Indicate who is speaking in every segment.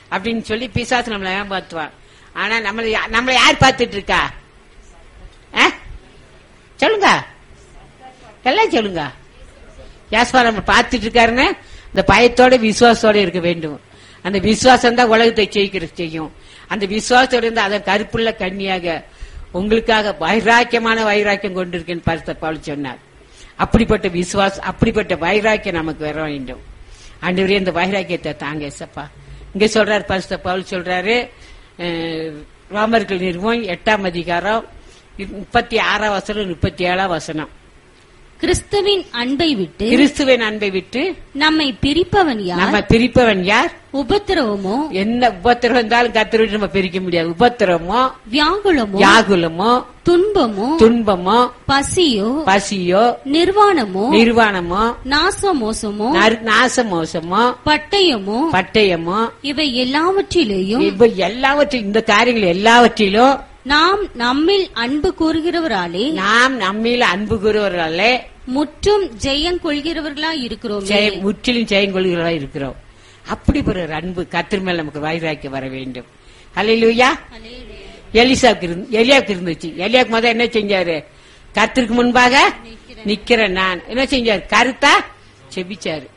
Speaker 1: அப்படின்னு சொல்லி பிசாசு நம்மளை ஏமாத்துவான் ஆனா நம்மளை யா- நம்மளை யார் பார்த்துட்டு இருக்கா ஆ? சொல்லுங்க எல்லாம் சொல்லுங்க யாஸ்வா நம்ம பார்த்துட்டு இருக்காருன்னு இந்த பயத்தோட விசுவாசத்தோட இருக்க வேண்டும் அந்த விசுவாசம் தான் உலகத்தை ஜெயிக்கிற செய்யும் அந்த விசுவாசத்தோட இருந்து அதன் கருப்புள்ள கண்ணியாக உங்களுக்காக வைராக்கியமான வைராக்கியம் கொண்டிருக்கேன்னு பரிசுத்த பவுல் சொன்னார் அப்படிப்பட்ட விசுவாசம் அப்படிப்பட்ட வைராக்கியம் நமக்கு வர வேண்டும் ஆண்டவரே இந்த வைராக்கியத்தை தாங்க ஏசப்பா இங்க சொல்றாரு பரிசுத்த பவுல் சொல்றாரு அஹ், ரோமர்கள் நிறுவம் எட்டாம் அதிகாரம் முப்பத்தி ஆறாம் வசனம் முப்பத்தி ஏழாம் வசனம்
Speaker 2: கிறிஸ்துவின் அன்பை விட்டு
Speaker 1: கிறிஸ்துவின் அன்பை விட்டு
Speaker 2: நம்மை பிரிப்பவன்
Speaker 1: நம்ம
Speaker 2: யார்
Speaker 1: பிரிப்பவன் யார்
Speaker 2: உபத்திரவமோ
Speaker 1: என்ன உபத்திரம் இருந்தாலும் கத்தர் விட்டு நம்ம பிரிக்க முடியாது உபத்திரமோ
Speaker 2: வியாகுலமோ
Speaker 1: யாகுலமோ
Speaker 2: துன்பமோ
Speaker 1: துன்பமோ
Speaker 2: பசியோ
Speaker 1: பசியோ
Speaker 2: நிர்வாணமோ
Speaker 1: நிர்வாணமோ
Speaker 2: நாசமோசமோ
Speaker 1: நறு- நாசமோசமோ
Speaker 2: பட்டயமோ
Speaker 1: பட்டயமோ
Speaker 2: இவை எல்லாவற்றிலேயும்
Speaker 1: இப்ப எல்லாவற்றிலும் இந்த காரியங்கள் எல்லாவற்றிலும்
Speaker 2: நாம் நம்மில் அன்பு கூறுகிறவராலே
Speaker 1: நாம் நம்மில் அன்பு கூறுவர்களே
Speaker 2: முற்றும் ஜெயம் கொள்கிறவர்களா இருக்கிறோம்
Speaker 1: ஜெயம் முற்றிலும் ஜெயம் கொள்கிறவர்களா இருக்கிறோம் அப்படி ஒரு அன்பு கத்திர மேல் நமக்கு வைராக்கி வர வேண்டும் ஹalleluya எலிசாக்கு இருந்து எலியாக்கு இருந்துச்சு எலியாக்கு முதல்ல என்ன செஞ்சாரு கத்திற்கு முன்பாக நிக்கிறேன் நான் என்ன செஞ்சாரு கருத்தா செபிச்சாரு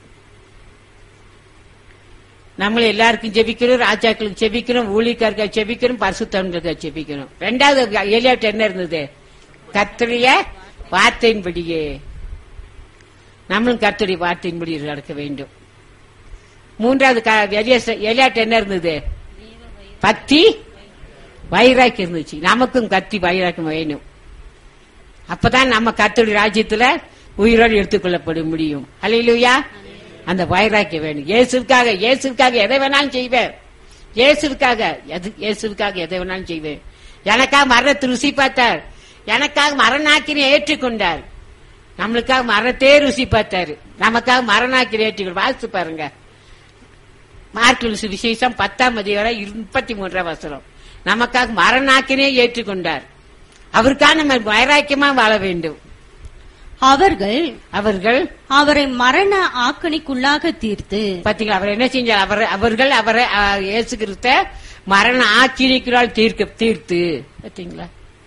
Speaker 1: நம்மள எல்லாருக்கும் ஜெபிக்கணும் ராஜாக்களுக்கு ஜெபிக்கணும் ஊழியக்காரர்கள் ஜெபிக்கணும் பரிசுத்தவன்களுக்கு ஜெபிக்கணும் ரெண்டாவது எலியாட்டு என்ன இருந்தது கத்திரிய வார்த்தையின்படியே நம்மளும் கர்த்தருடைய வார்த்தையின்படி நடக்க வேண்டும் மூன்றாவது க- எலியாச- எலியாட்டு என்ன இருந்தது பக்தி வைராக்கி இருந்துச்சு நமக்கும் கத்தி வைராக்கியம் வேணும் அப்பதான் நம்ம கர்த்தருடைய ராஜ்யத்துல உயிரோடு எடுத்துக்கொள்ளப்பட முடியும் அல்லையிலுயா அந்த வைராக்கியம் வேணும் இயேசுக்காக இயேசுக்காக எதை வேணாலும் செய்வேன் இயேசுக்காக எது- இயேசுக்காக எதை வேணாலும் செய்வேன் எனக்காக மரணத்தை ருசி பார்த்தார் எனக்காக மரணாக்கினை ஏற்றுக்கொண்டார் நம்மளுக்காக மரணத்தையே ருசி பார்த்தாரு நமக்காக மரணாக்கினை ஏற்றுக்கொண்டு வாசித்து பாருங்க மார்க்கு விசேஷம் பத்தாம் அதிகாரம் முப்பத்தி மூன்றாம் வசனம் நமக்காக மரணாக்கினே ஏற்றுக்கொண்டார் அவருக்காக நம்ம வைராக்கியமா வாழ வேண்டும்
Speaker 2: அவர்கள்
Speaker 1: அவர்கள்
Speaker 2: அவரை மரண ஆக்கணிக்குள்ளாக தீர்த்து
Speaker 1: பாத்தீங்களா அவர் என்ன செஞ்சார் அவர் அவர்கள் அவரை ஆ, இயேசு கிறிஸ்த மரண ஆக்கிரிக்கிறாள் தீர்க்க தீர்த்து பாத்தீங்களா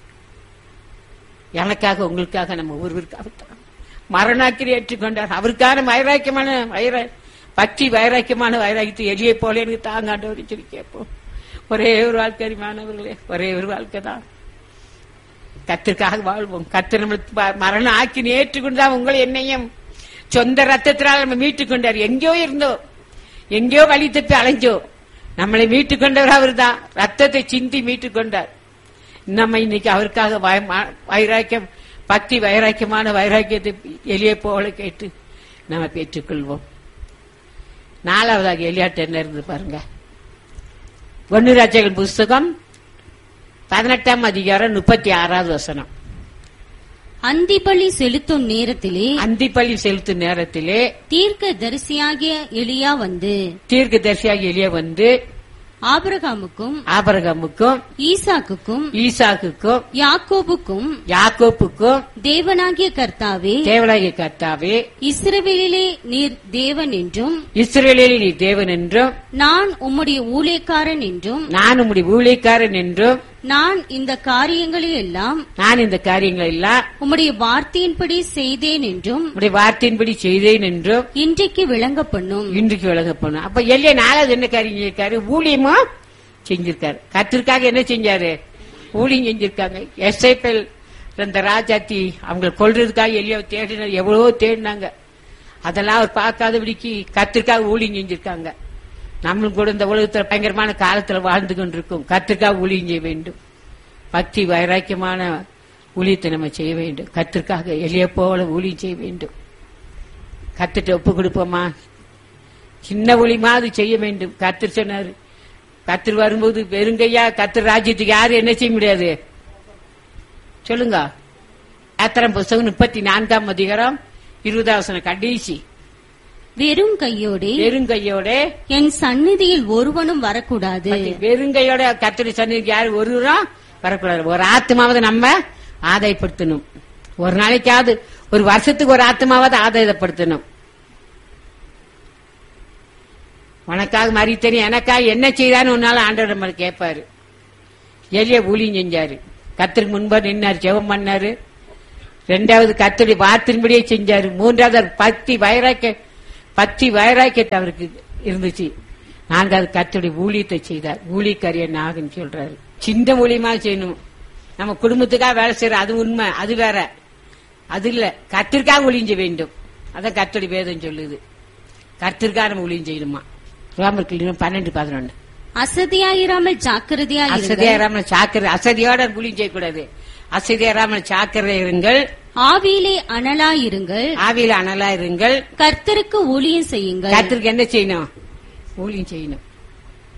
Speaker 1: எனக்காக உங்களுக்காக நம்ம ஒருவருக்காக தான் மரணாக்கிரி ஏற்றுக்கொண்டார் அவருக்கான வைராக்கியமான வைரா பக்தி வைராக்கியமான வைராக்கியத்தை எளிய போல எனக்கு தாங்காண்டவர் சொல்லி கேட்போம் ஒரே ஒரு வாழ்க்கை மாணவர்களே ஒரே ஒரு வாழ்க்கை தான் கத்திற்காக வாழ்வோம் கத்திர நம்மளுக்கு ப- மரணம் ஆக்கி ஏற்றுக்கொண்டுதான் உங்களை என்னையும் சொந்த ரத்தத்தினால் நம்ம மீட்டுக் கொண்டார் எங்கேயோ இருந்தோம் எங்கேயோ வழி தப்பி அலைஞ்சோம் நம்மளை மீட்டுக் கொண்டவர் அவர்தான் ரத்தத்தை சிந்தி மீட்டுக் கொண்டார் நம்ம இன்னைக்கு அவருக்காக வய- ம- வைராக்கியம் பக்தி வைராக்கியமான வைராக்கியத்தை எளிய போல கேட்டு நம்ம பெற்றுக்கொள்வோம் நாலாவதாக எலியாட்டு என்ன இருந்து பாருங்க ஒன்னு ராஜாக்கள் புஸ்தகம் பதினெட்டாம் அதிகாரம் முப்பத்தி ஆறாவது வசனம்
Speaker 2: அந்திபலி செலுத்தும் நேரத்திலே
Speaker 1: அந்திப்பள்ளி செலுத்தும் நேரத்திலே
Speaker 2: தீர்க்க தரிசியாகிய எலியா வந்து
Speaker 1: தீர்க்க தரிசியாக எளிய வந்து
Speaker 2: ஆபிரகாமுக்கும்
Speaker 1: ஆபரகமுக்கும்
Speaker 2: ஈசாக்குக்கும்
Speaker 1: ஈசாக்குக்கும்
Speaker 2: யாக்கோபுக்கும்
Speaker 1: யாக்கோப்புக்கும்
Speaker 2: தேவனாகிய கர்த்தாவே
Speaker 1: தேவனாகிய கர்த்தாவே
Speaker 2: இஸ்ரவேலிலே நீர் தேவன் என்றும்
Speaker 1: இஸ்ரேலில் நீ தேவன் என்றும்
Speaker 2: நான் உம்முடைய ஊழியக்காரன் என்றும்
Speaker 1: நான் உம்முடைய ஊழியக்காரன் என்றும்
Speaker 2: நான் இந்த காரியங்களை எல்லாம்
Speaker 1: நான் இந்த காரியங்களை எல்லாம்
Speaker 2: உம்முடைய வார்த்தையின்படி செய்தேன் என்றும்
Speaker 1: உடைய வார்த்தையின்படி செய்தேன் என்றும்
Speaker 2: இன்றைக்கு விளங்க பண்ணும்
Speaker 1: இன்றைக்கு விலக போனோம் அப்ப எல்லைய நாலாவது என்ன காரியம் செஞ்சிருக்காரு ஊழியமா செஞ்சிருக்காரு கத்திற்காக என்ன செஞ்சாரு ஊழியம் செஞ்சிருக்காங்க எஸ்ஐபிஎல் இந்த ராஜாத்தி அவங்க கொல்றதுக்காக எல்லைய தேடினார் எவ்வளவோ தேடினாங்க அதெல்லாம் அவர் பார்க்காதபடிக்கு கத்திற்காக ஊழியம் செஞ்சிருக்காங்க நம்மளும் கூட இந்த உலகத்துல பயங்கரமான காலத்துல வாழ்ந்து கொண்டிருக்கும் கத்திற்காக ஊழியம் செய்ய வேண்டும் பக்தி வைராக்கியமான ஊழியத்தை நம்ம செய்ய வேண்டும் கத்திற்காக எளிய போல ஊழியம் செய்ய வேண்டும் கத்துட்டு ஒப்பு கொடுப்போமா சின்ன ஒளிமாவது செய்ய வேண்டும் கத்தர் சொன்னாரு கத்தர் வரும்போது வெறுங்கையா கத்தர் ராஜ்யத்துக்கு யாரும் என்ன செய்ய முடியாது சொல்லுங்க யாத்திரம் புஸ்தகம் முப்பத்தி நான்காம் அதிகாரம் இருபதாவசனம் கடைசி
Speaker 2: வெறும் கையோடே
Speaker 1: வெறுங்கையோட
Speaker 2: என் சந்நிதியில் ஒருவனும் வரக்கூடாது
Speaker 1: வெறுங்கையோட கத்தரி சன்னிதிக்கு யாரும் ஒருவரும் வரக்கூடாது ஒரு ஆத்மாவது நம்ம ஆதாயப்படுத்தணும் ஒரு நாளைக்காவது ஒரு வருஷத்துக்கு ஒரு ஆத்மாவது ஆதாயப்படுத்தணும் உனக்காக மறித்தனி எனக்காக என்ன செய்தான்னு உன்னால ஆண்டவர் நம்ம கேட்பாரு எலிய ஊழியம் செஞ்சாரு கத்திற்கு முன்பா நின்னாரு ஜெபம் பண்ணாரு ரெண்டாவது கத்தடி வார்த்தையின்படியே செஞ்சாரு மூன்றாவது அவர் பக்தி வைராக்கிய பக்தி வைராக்கியத்தை அவருக்கு இருந்துச்சு நான்காவது கத்தடி ஊழியத்தை செய்தார் ஊழியக்காரிய நாகன்னு சொல்றாரு சின்ன ஊழியமா செய்யணும் நம்ம குடும்பத்துக்காக வேலை செய்யற அது உண்மை அது வேற அது இல்ல கத்திற்காக ஊழியம் செய்ய வேண்டும் அதான் கத்தடி வேதம் சொல்லுது கத்திற்காக நம்ம ஊழியம் செய்யணுமா ரோமர்கள் பன்னெண்டு பதினொன்று
Speaker 2: அசதியாயிராமல் ஜாக்கிரதையாயிருங்கள்
Speaker 1: அசதியாராமல் சாக்கிர அசதியோட ஊழியம் செய்யக்கூடாது அசதியாராமல் சாக்கிர இருங்கள்
Speaker 2: ஆவியிலே அனலாயிருங்கள்
Speaker 1: ஆவியில அனலா இருங்கள்
Speaker 2: கர்த்தருக்கு ஊழியம் செய்யுங்கள்
Speaker 1: கத்திற்கு என்ன செய்யணும் ஊழியம் செய்யணும்